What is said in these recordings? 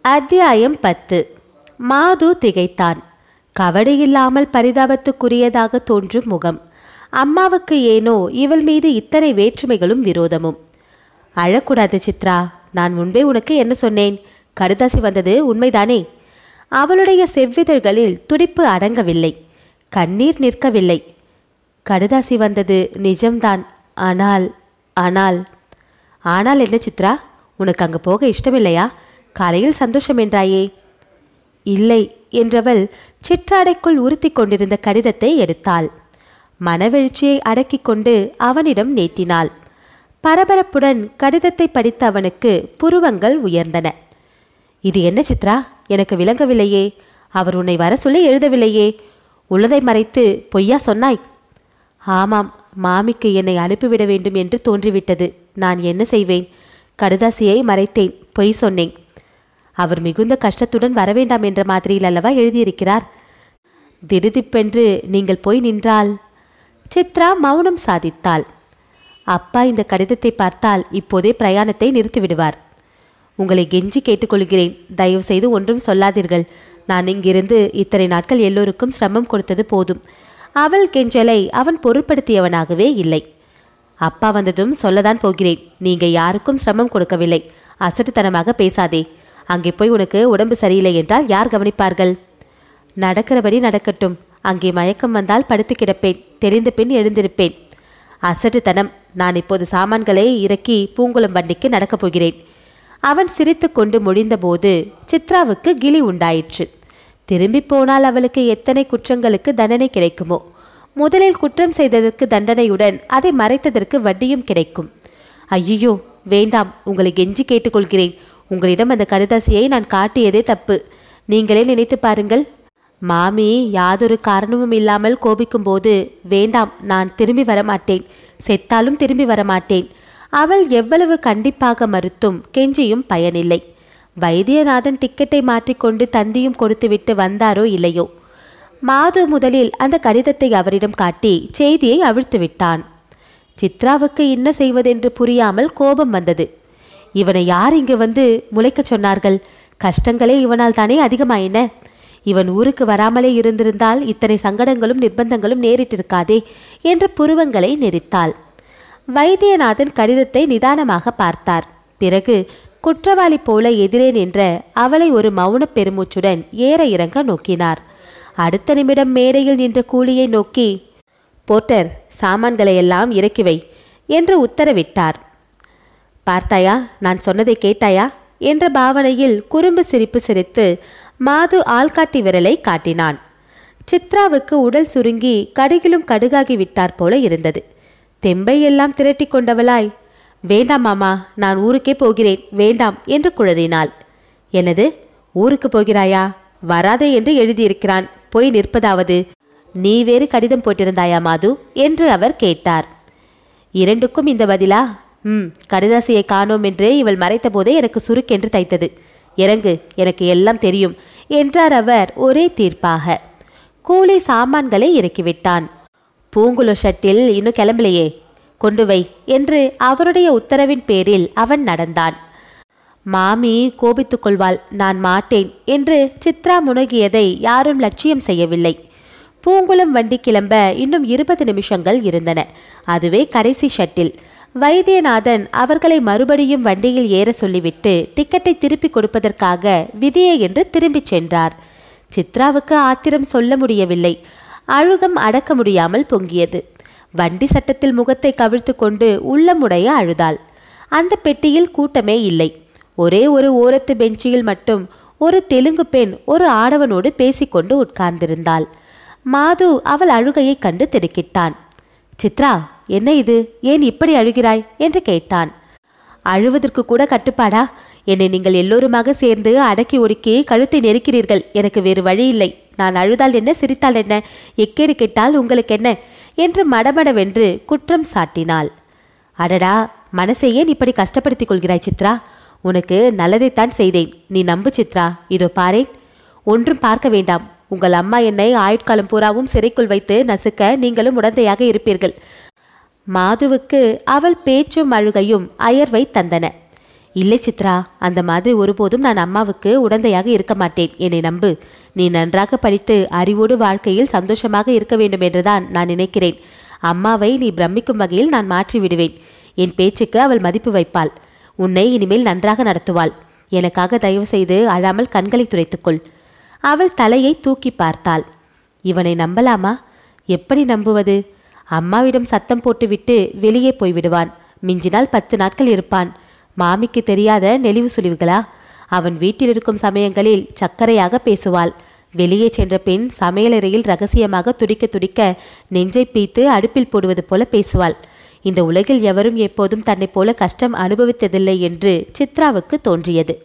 அத்தியாயம் பத்து மாது திகைத்தான் கவடியில்லாமல் பரிதாபத்துக்குரியதாக தோன்றும் முகம் அம்மாவுக்கு ஏனோ இவள் மீது இத்தனை வேற்றுமைகளும் விரோதமும் அழக்கூடாது சித்ரா நான் முன்பே உனக்கு என்ன சொன்னேன் கடுதாசி வந்தது உண்மைதானே அவளுடைய செவ்விதழ்களில் துடிப்பு அடங்கவில்லை கண்ணீர் நிற்கவில்லை கடுதாசி வந்தது நிஜம்தான் ஆனால் ஆனால் ஆனால் என்ன சித்ரா உனக்கு அங்கு போக இஷ்டமில்லையா காலையில் சந்தோஷம் என்றாயே இல்லை என்றவள் சிற்றாடைக்குள் உறுத்தி கொண்டிருந்த கடிதத்தை எடுத்தாள் மனவெழுச்சியை அடக்கிக் கொண்டு அவனிடம் நீட்டினாள் பரபரப்புடன் கடிதத்தை படித்த அவனுக்கு புருவங்கள் உயர்ந்தன இது என்ன சித்ரா எனக்கு விளங்கவில்லையே அவர் உன்னை வர சொல்லி எழுதவில்லையே உள்ளதை மறைத்து பொய்யா சொன்னாய் ஆமாம் மாமிக்கு என்னை அனுப்பிவிட வேண்டும் என்று தோன்றிவிட்டது நான் என்ன செய்வேன் கடுதாசியை மறைத்தேன் பொய் சொன்னேன் அவர் மிகுந்த கஷ்டத்துடன் வரவேண்டாம் என்ற மாதிரியில் அல்லவா எழுதியிருக்கிறார் திடுதிப்பென்று நீங்கள் போய் நின்றால் சித்ரா மௌனம் சாதித்தாள் அப்பா இந்த கடிதத்தை பார்த்தால் இப்போதே பிரயாணத்தை நிறுத்திவிடுவார் உங்களை கெஞ்சி கேட்டுக்கொள்கிறேன் தயவு செய்து ஒன்றும் சொல்லாதீர்கள் நான் இங்கிருந்து இத்தனை நாட்கள் எல்லோருக்கும் சிரமம் கொடுத்தது போதும் அவள் கெஞ்சலை அவன் பொருட்படுத்தியவனாகவே இல்லை அப்பா வந்ததும் சொல்லதான் போகிறேன் நீங்க யாருக்கும் சிரமம் கொடுக்கவில்லை அசட்டுத்தனமாக பேசாதே அங்கே போய் உனக்கு உடம்பு சரியில்லை என்றால் யார் கவனிப்பார்கள் நடக்கிறபடி நடக்கட்டும் அங்கே மயக்கம் வந்தால் படுத்து கிடப்பேன் தெரிந்த பின் எழுந்திருப்பேன் அசட்டுத்தனம் நான் இப்போது சாமான்களை இறக்கி பூங்குளம் வண்டிக்கு நடக்கப் போகிறேன் அவன் சிரித்துக்கொண்டு முடிந்தபோது சித்ராவுக்கு கிளி உண்டாயிற்று திரும்பி போனால் அவளுக்கு எத்தனை குற்றங்களுக்கு தண்டனை கிடைக்குமோ முதலில் குற்றம் செய்ததற்கு தண்டனையுடன் அதை மறைத்ததற்கு வட்டியும் கிடைக்கும் ஐயோ வேண்டாம் உங்களை கெஞ்சி கேட்டுக்கொள்கிறேன் உங்களிடம் அந்த கடுதாசியை நான் காட்டியதே தப்பு நீங்களே நினைத்து பாருங்கள் மாமி யாதொரு காரணமும் இல்லாமல் கோபிக்கும் போது வேண்டாம் நான் திரும்பி வரமாட்டேன் செத்தாலும் திரும்பி வரமாட்டேன் அவள் எவ்வளவு கண்டிப்பாக மறுத்தும் கெஞ்சியும் பயனில்லை வைத்தியநாதன் டிக்கெட்டை மாற்றிக்கொண்டு தந்தியும் கொடுத்துவிட்டு வந்தாரோ இல்லையோ மாது முதலில் அந்த கடிதத்தை அவரிடம் காட்டி செய்தியை அவிழ்த்து விட்டான் சித்ராவுக்கு என்ன செய்வதென்று புரியாமல் கோபம் வந்தது இவனை யார் இங்கு வந்து முளைக்கச் சொன்னார்கள் கஷ்டங்களே இவனால் தானே அதிகமாயின இவன் ஊருக்கு வராமலே இருந்திருந்தால் இத்தனை சங்கடங்களும் நிர்பந்தங்களும் நேரிட்டிருக்காதே என்ற புருவங்களை நெரித்தாள் வைத்தியநாதன் கடிதத்தை நிதானமாக பார்த்தார் பிறகு குற்றவாளி போல எதிரே நின்ற அவளை ஒரு மௌனப் பெருமூச்சுடன் ஏற இறங்க நோக்கினார் அடுத்த நிமிடம் மேடையில் நின்ற கூலியை நோக்கி போர்ட்டர் சாமான்களை எல்லாம் இறக்கி வை என்று உத்தரவிட்டார் பார்த்தாயா நான் சொன்னதை கேட்டாயா என்ற பாவனையில் குறும்பு சிரிப்பு சிரித்து மாது ஆள்காட்டி விரலை காட்டினான் சித்ராவுக்கு உடல் சுருங்கி கடுகிலும் கடுகாகி விட்டார் போல இருந்தது தெம்பை எல்லாம் திரட்டி கொண்டவளாய் வேண்டாம் மாமா நான் ஊருக்கே போகிறேன் வேண்டாம் என்று குழறினாள் எனது ஊருக்கு போகிறாயா வராதே என்று எழுதியிருக்கிறான் போய் நிற்பதாவது நீ வேறு கடிதம் போட்டிருந்தாயா மாது என்று அவர் கேட்டார் இரண்டுக்கும் இந்த பதிலா ம் கடிதாசியை காணோம் என்று இவள் மறைத்த போதே எனக்கு சுருக்கென்று தைத்தது இறங்கு எனக்கு எல்லாம் தெரியும் என்றார் அவர் ஒரே தீர்ப்பாக கூலி சாமான்களை இறக்கிவிட்டான் பூங்குழ ஷட்டில் இன்னும் கிளம்பலையே கொண்டு வை என்று அவருடைய உத்தரவின் பேரில் அவன் நடந்தான் மாமி கோபித்துக் கொள்வாள் நான் மாட்டேன் என்று சித்ரா முனகியதை யாரும் லட்சியம் செய்யவில்லை பூங்குளம் வண்டி கிளம்ப இன்னும் இருபது நிமிஷங்கள் இருந்தன அதுவே கடைசி ஷட்டில் வைத்தியநாதன் அவர்களை மறுபடியும் வண்டியில் ஏற சொல்லிவிட்டு டிக்கெட்டை திருப்பி கொடுப்பதற்காக விதியை என்று திரும்பிச் சென்றார் சித்ராவுக்கு ஆத்திரம் சொல்ல முடியவில்லை அழுகம் அடக்க முடியாமல் பொங்கியது வண்டி சட்டத்தில் முகத்தை கவிழ்த்து கொண்டு உள்ளமுடைய அழுதாள் அந்த பெட்டியில் கூட்டமே இல்லை ஒரே ஒரு ஓரத்து பெஞ்சியில் மட்டும் ஒரு தெலுங்கு பெண் ஒரு ஆடவனோடு பேசிக்கொண்டு உட்கார்ந்திருந்தாள் மாது அவள் அழுகையைக் கண்டு திடுக்கிட்டான் சித்ரா என்ன இது ஏன் இப்படி அழுகிறாய் என்று கேட்டான் அழுவதற்கு கூட கட்டுப்பாடா என்னை நீங்கள் எல்லோருமாக சேர்ந்து அடக்கி ஒடுக்கி கழுத்தை நெருக்கிறீர்கள் எனக்கு வேறு வழி இல்லை நான் அழுதால் என்ன சிரித்தால் என்ன எக்கேடு கெட்டால் உங்களுக்கு என்ன என்று மடமடவென்று குற்றம் சாட்டினாள் அடடா மனசை ஏன் இப்படி கஷ்டப்படுத்திக் கொள்கிறாய் சித்ரா உனக்கு நல்லதைத்தான் செய்தேன் நீ நம்பு சித்ரா இதோ பாரேன் ஒன்றும் பார்க்க வேண்டாம் உங்கள் அம்மா என்னை ஆயுட்காலம் பூராவும் சிறைக்குள் வைத்து நசுக்க நீங்களும் உடந்தையாக இருப்பீர்கள் மாதுவுக்கு அவள் பேச்சும் அழுகையும் அயர்வை தந்தன இல்லை சித்ரா அந்த மாதிரி ஒருபோதும் நான் அம்மாவுக்கு உடந்தையாக இருக்க மாட்டேன் என்னை நம்பு நீ நன்றாக படித்து அறிவோடு வாழ்க்கையில் சந்தோஷமாக இருக்க வேண்டும் என்றுதான் நான் நினைக்கிறேன் அம்மாவை நீ பிரமிக்கும் வகையில் நான் மாற்றி விடுவேன் என் பேச்சுக்கு அவள் மதிப்பு வைப்பாள் உன்னை இனிமேல் நன்றாக நடத்துவாள் எனக்காக தயவு செய்து அழாமல் கண்களை துடைத்துக்கொள் அவள் தலையை தூக்கி பார்த்தாள் இவனை நம்பலாமா எப்படி நம்புவது அம்மாவிடம் சத்தம் போட்டுவிட்டு வெளியே போய்விடுவான் மிஞ்சினால் பத்து நாட்கள் இருப்பான் மாமிக்கு தெரியாத நெளிவு சுழிவுகளா அவன் வீட்டில் இருக்கும் சமயங்களில் சக்கரையாக பேசுவாள் வெளியே சென்ற பின் சமையலறையில் ரகசியமாக துடிக்க துடிக்க நெஞ்சை பீத்து அடுப்பில் போடுவது போல பேசுவாள் இந்த உலகில் எவரும் எப்போதும் தன்னைப் போல கஷ்டம் அனுபவித்ததில்லை என்று சித்ராவுக்கு தோன்றியது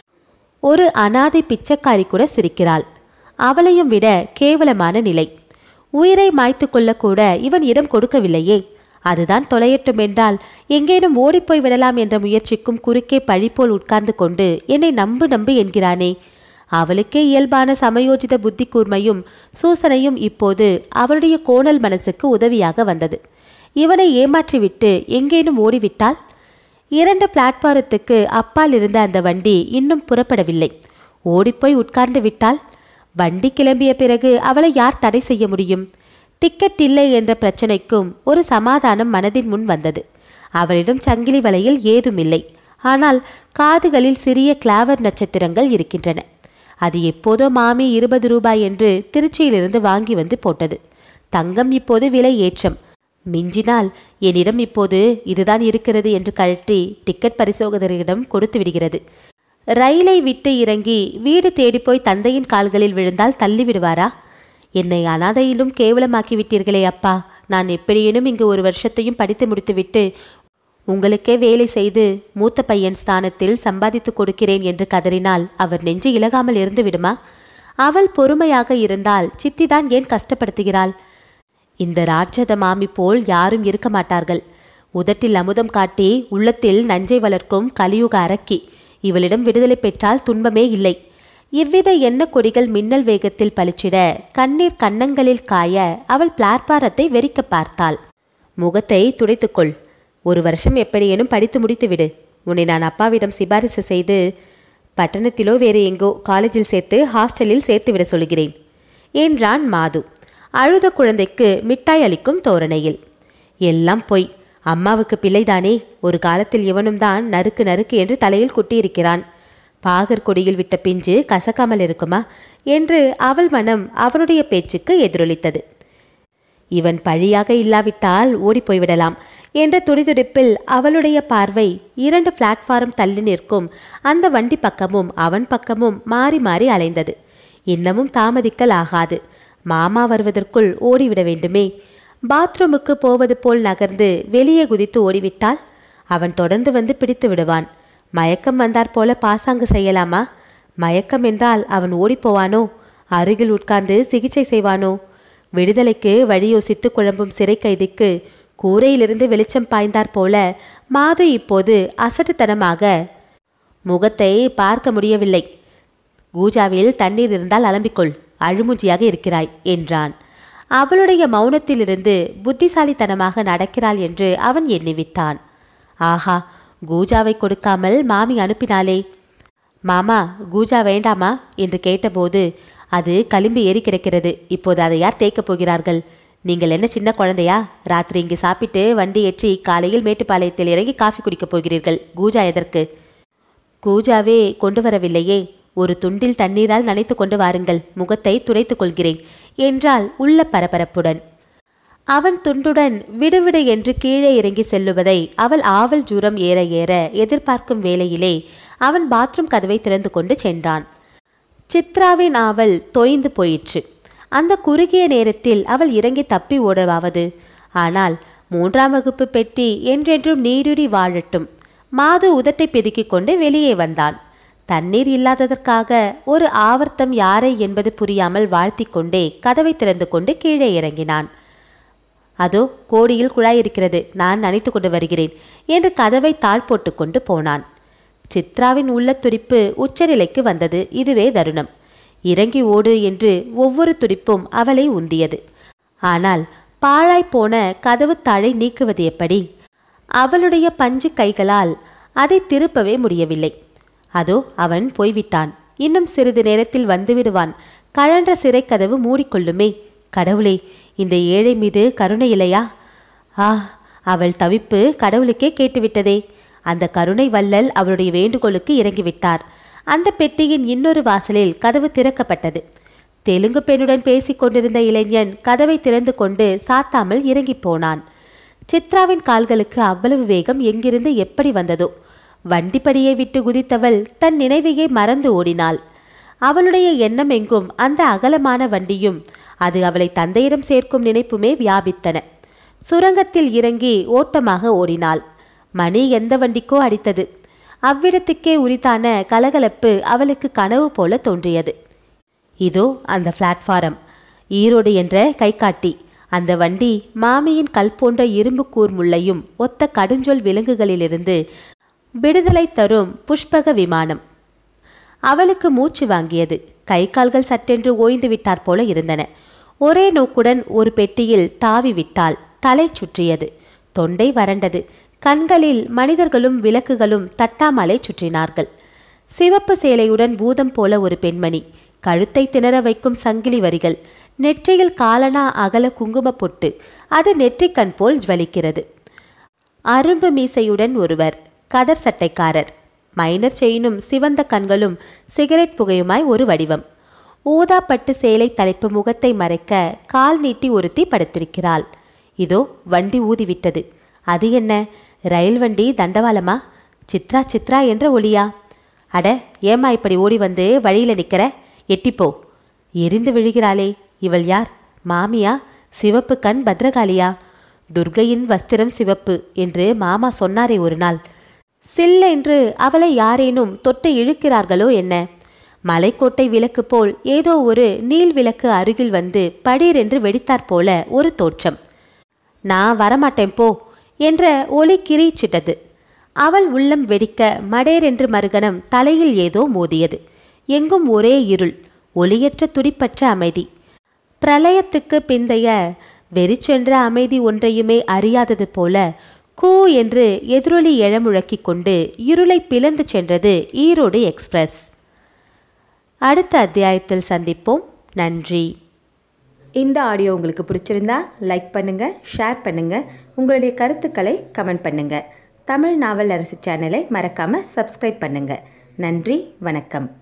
ஒரு அனாதை பிச்சைக்காரி கூட சிரிக்கிறாள் அவளையும் விட கேவலமான நிலை உயிரை மாய்த்து கொள்ளக்கூட இவன் இடம் கொடுக்கவில்லையே அதுதான் தொலையட்டும் என்றால் எங்கேனும் ஓடிப்போய் விடலாம் என்ற முயற்சிக்கும் குறுக்கே பழிப்போல் உட்கார்ந்து கொண்டு என்னை நம்பு நம்பு என்கிறானே அவளுக்கே இயல்பான சமயோஜித புத்தி கூர்மையும் சூசனையும் இப்போது அவளுடைய கோணல் மனசுக்கு உதவியாக வந்தது இவனை ஏமாற்றிவிட்டு எங்கேனும் ஓடிவிட்டால் இரண்டு பிளாட்பாரத்துக்கு அப்பால் இருந்த அந்த வண்டி இன்னும் புறப்படவில்லை ஓடிப்போய் உட்கார்ந்து விட்டால் வண்டி கிளம்பிய பிறகு அவளை யார் தடை செய்ய முடியும் டிக்கெட் இல்லை என்ற பிரச்சனைக்கும் ஒரு சமாதானம் மனதின் முன் வந்தது அவளிடம் சங்கிலி வலையில் ஏதுமில்லை ஆனால் காதுகளில் சிறிய கிளாவர் நட்சத்திரங்கள் இருக்கின்றன அது எப்போதோ மாமி இருபது ரூபாய் என்று திருச்சியிலிருந்து வாங்கி வந்து போட்டது தங்கம் இப்போது விலை ஏற்றம் மிஞ்சினால் என்னிடம் இப்போது இதுதான் இருக்கிறது என்று கழற்றி டிக்கெட் பரிசோதகரிடம் கொடுத்து விடுகிறது ரயிலை விட்டு இறங்கி வீடு தேடிப்போய் தந்தையின் கால்களில் விழுந்தால் தள்ளி விடுவாரா என்னை அனாதையிலும் கேவலமாக்கி விட்டீர்களே அப்பா நான் எப்படியேனும் இங்கு ஒரு வருஷத்தையும் படித்து முடித்துவிட்டு உங்களுக்கே வேலை செய்து மூத்த பையன் ஸ்தானத்தில் சம்பாதித்து கொடுக்கிறேன் என்று கதறினால் அவர் நெஞ்சு இலகாமல் இருந்து விடுமா அவள் பொறுமையாக இருந்தால் சித்திதான் ஏன் கஷ்டப்படுத்துகிறாள் இந்த ராட்சத மாமி போல் யாரும் இருக்க மாட்டார்கள் உதட்டில் அமுதம் காட்டி உள்ளத்தில் நஞ்சை வளர்க்கும் கலியுக அரக்கி இவளிடம் விடுதலை பெற்றால் துன்பமே இல்லை இவ்வித எண்ண கொடிகள் மின்னல் வேகத்தில் பளிச்சிட கண்ணீர் கன்னங்களில் காய அவள் பிளாட்பாரத்தை வெறிக்க பார்த்தாள் முகத்தை துடைத்துக்கொள் ஒரு வருஷம் எப்படியேனும் படித்து முடித்து விடு உன்னை நான் அப்பாவிடம் சிபாரிசு செய்து பட்டணத்திலோ வேறு எங்கோ காலேஜில் சேர்த்து ஹாஸ்டலில் சேர்த்து விட சொல்கிறேன் என்றான் மாது அழுத குழந்தைக்கு மிட்டாய் அளிக்கும் தோரணையில் எல்லாம் பொய் அம்மாவுக்கு பிள்ளைதானே ஒரு காலத்தில் இவனும் தான் நறுக்கு நறுக்கு என்று தலையில் குட்டியிருக்கிறான் பாகர் கொடியில் விட்ட பிஞ்சு கசக்காமல் இருக்குமா என்று அவள் மனம் அவனுடைய பேச்சுக்கு எதிரொலித்தது இவன் பழியாக இல்லாவிட்டால் ஓடிப்போய் விடலாம் என்ற துடிதுடிப்பில் அவளுடைய பார்வை இரண்டு பிளாட்ஃபாரம் தள்ளி நிற்கும் அந்த வண்டி பக்கமும் அவன் பக்கமும் மாறி மாறி அலைந்தது இன்னமும் தாமதிக்கல் ஆகாது மாமா வருவதற்குள் ஓடிவிட வேண்டுமே பாத்ரூமுக்கு போவது போல் நகர்ந்து வெளியே குதித்து ஓடிவிட்டால் அவன் தொடர்ந்து வந்து பிடித்து விடுவான் மயக்கம் வந்தாற் போல பாசாங்கு செய்யலாமா மயக்கம் என்றால் அவன் ஓடிப்போவானோ அருகில் உட்கார்ந்து சிகிச்சை செய்வானோ விடுதலைக்கு வழி யோசித்து குழம்பும் சிறை கைதிக்கு கூரையிலிருந்து வெளிச்சம் பாய்ந்தாற் போல மாது இப்போது அசட்டுத்தனமாக முகத்தை பார்க்க முடியவில்லை கூஜாவில் தண்ணீர் இருந்தால் அலம்பிக்கொள் அழுமூஞ்சியாக இருக்கிறாய் என்றான் அவளுடைய மௌனத்திலிருந்து புத்திசாலித்தனமாக நடக்கிறாள் என்று அவன் எண்ணிவிட்டான் ஆஹா கூஜாவை கொடுக்காமல் மாமி அனுப்பினாளே மாமா கூஜா வேண்டாமா என்று கேட்டபோது அது களிம்பு ஏறி கிடக்கிறது இப்போது அதை யார் தேய்க்கப் போகிறார்கள் நீங்கள் என்ன சின்ன குழந்தையா ராத்திரி இங்கு சாப்பிட்டு வண்டி ஏற்றி காலையில் மேட்டுப்பாளையத்தில் இறங்கி காஃபி குடிக்கப் போகிறீர்கள் கூஜா எதற்கு கூஜாவே கொண்டு வரவில்லையே ஒரு துண்டில் தண்ணீரால் நனைத்து கொண்டு வாருங்கள் முகத்தை துடைத்துக் கொள்கிறேன் என்றாள் உள்ள பரபரப்புடன் அவன் துண்டுடன் விடுவிடு என்று கீழே இறங்கி செல்லுவதை அவள் ஆவல் ஜூரம் ஏற ஏற எதிர்பார்க்கும் வேளையிலே அவன் பாத்ரூம் கதவை திறந்து கொண்டு சென்றான் சித்ராவின் ஆவல் தொய்ந்து போயிற்று அந்த குறுகிய நேரத்தில் அவள் இறங்கி தப்பி ஓடவாவது ஆனால் மூன்றாம் வகுப்பு பெட்டி என்றென்றும் நீடுடி வாழட்டும் மாது உதட்டை பிதுக்கிக் கொண்டு வெளியே வந்தான் தண்ணீர் இல்லாததற்காக ஒரு ஆவர்த்தம் யாரை என்பது புரியாமல் வாழ்த்திக் கொண்டே கதவை திறந்து கொண்டு கீழே இறங்கினான் அதோ கோடியில் குழாய் இருக்கிறது நான் நனைத்து கொண்டு வருகிறேன் என்று கதவை தாழ் போட்டுக்கொண்டு போனான் சித்ராவின் உள்ள துடிப்பு உச்சநிலைக்கு வந்தது இதுவே தருணம் இறங்கி ஓடு என்று ஒவ்வொரு துடிப்பும் அவளை உந்தியது ஆனால் பாழாய் போன கதவு தாழை நீக்குவது எப்படி அவளுடைய பஞ்சு கைகளால் அதை திருப்பவே முடியவில்லை அதோ அவன் போய்விட்டான் இன்னும் சிறிது நேரத்தில் வந்துவிடுவான் கழன்ற சிறைக்கதவு மூடிக்கொள்ளுமே கடவுளே இந்த ஏழை மீது கருணை இல்லையா ஆ அவள் தவிப்பு கடவுளுக்கே கேட்டுவிட்டதே அந்த கருணை வள்ளல் அவளுடைய வேண்டுகோளுக்கு இறங்கிவிட்டார் அந்த பெட்டியின் இன்னொரு வாசலில் கதவு திறக்கப்பட்டது தெலுங்கு பெண்ணுடன் பேசிக் கொண்டிருந்த இளைஞன் கதவை திறந்து கொண்டு சாத்தாமல் இறங்கிப் போனான் சித்ராவின் கால்களுக்கு அவ்வளவு வேகம் எங்கிருந்து எப்படி வந்ததோ வண்டிப்படியை விட்டு குதித்தவள் தன் நினைவையே மறந்து ஓடினாள் அவளுடைய எண்ணம் எங்கும் அந்த அகலமான வண்டியும் அது அவளை தந்தையிடம் சேர்க்கும் நினைப்புமே வியாபித்தன சுரங்கத்தில் இறங்கி ஓட்டமாக ஓடினாள் மணி எந்த வண்டிக்கோ அடித்தது அவ்விடத்துக்கே உரித்தான கலகலப்பு அவளுக்கு கனவு போல தோன்றியது இதோ அந்த பிளாட்ஃபாரம் ஈரோடு என்ற கைகாட்டி அந்த வண்டி மாமியின் கல் போன்ற இரும்பு கூர்முள்ளையும் ஒத்த கடுஞ்சொல் விலங்குகளிலிருந்து விடுதலை தரும் புஷ்பக விமானம் அவளுக்கு மூச்சு வாங்கியது கை கால்கள் சட்டென்று ஓய்ந்து விட்டாற் போல இருந்தன ஒரே நோக்குடன் ஒரு பெட்டியில் தாவி விட்டாள் தலை சுற்றியது தொண்டை வறண்டது கண்களில் மனிதர்களும் விளக்குகளும் தட்டாமலை சுற்றினார்கள் சிவப்பு சேலையுடன் பூதம் போல ஒரு பெண்மணி கழுத்தை திணற வைக்கும் சங்கிலி வரிகள் நெற்றியில் காலனா அகல குங்கும பொட்டு அது நெற்றிக்கண் போல் ஜுவலிக்கிறது அரும்பு மீசையுடன் ஒருவர் கதர் சட்டைக்காரர் மைனர் செயினும் சிவந்த கண்களும் சிகரெட் புகையுமாய் ஒரு வடிவம் ஊதாப்பட்டு சேலை தலைப்பு முகத்தை மறைக்க கால் நீட்டி ஒருத்தி படுத்திருக்கிறாள் இதோ வண்டி ஊதிவிட்டது அது என்ன ரயில் வண்டி தண்டவாளமா சித்ரா சித்ரா என்ற ஒளியா அட ஏமா இப்படி ஓடி வந்து வழியில நிக்கிற எட்டிப்போ எரிந்து விழுகிறாளே இவள் யார் மாமியா சிவப்பு கண் பத்ரகாளியா துர்கையின் வஸ்திரம் சிவப்பு என்று மாமா சொன்னாரே ஒரு நாள் சில்லென்று அவளை யாரேனும் தொட்டு இழுக்கிறார்களோ என்ன மலைக்கோட்டை விளக்கு போல் ஏதோ ஒரு நீள் விளக்கு அருகில் வந்து படீரென்று வெடித்தாற் போல ஒரு தோற்றம் நான் வரமாட்டேன் போ என்ற ஒலி கிரீச்சிட்டது அவள் உள்ளம் வெடிக்க மடேரென்று மறுகணம் தலையில் ஏதோ மோதியது எங்கும் ஒரே இருள் ஒளியற்ற துடிப்பற்ற அமைதி பிரளயத்துக்கு பிந்தைய வெறிச்சென்ற அமைதி ஒன்றையுமே அறியாதது போல கூ என்று எதிரொலி எழமுழக்கிக் கொண்டு இருளை பிளந்து சென்றது ஈரோடு எக்ஸ்பிரஸ் அடுத்த அத்தியாயத்தில் சந்திப்போம் நன்றி இந்த ஆடியோ உங்களுக்கு பிடிச்சிருந்தா லைக் பண்ணுங்கள் ஷேர் பண்ணுங்கள் உங்களுடைய கருத்துக்களை கமெண்ட் பண்ணுங்கள் தமிழ் நாவல் அரசு சேனலை மறக்காமல் சப்ஸ்கிரைப் பண்ணுங்கள் நன்றி வணக்கம்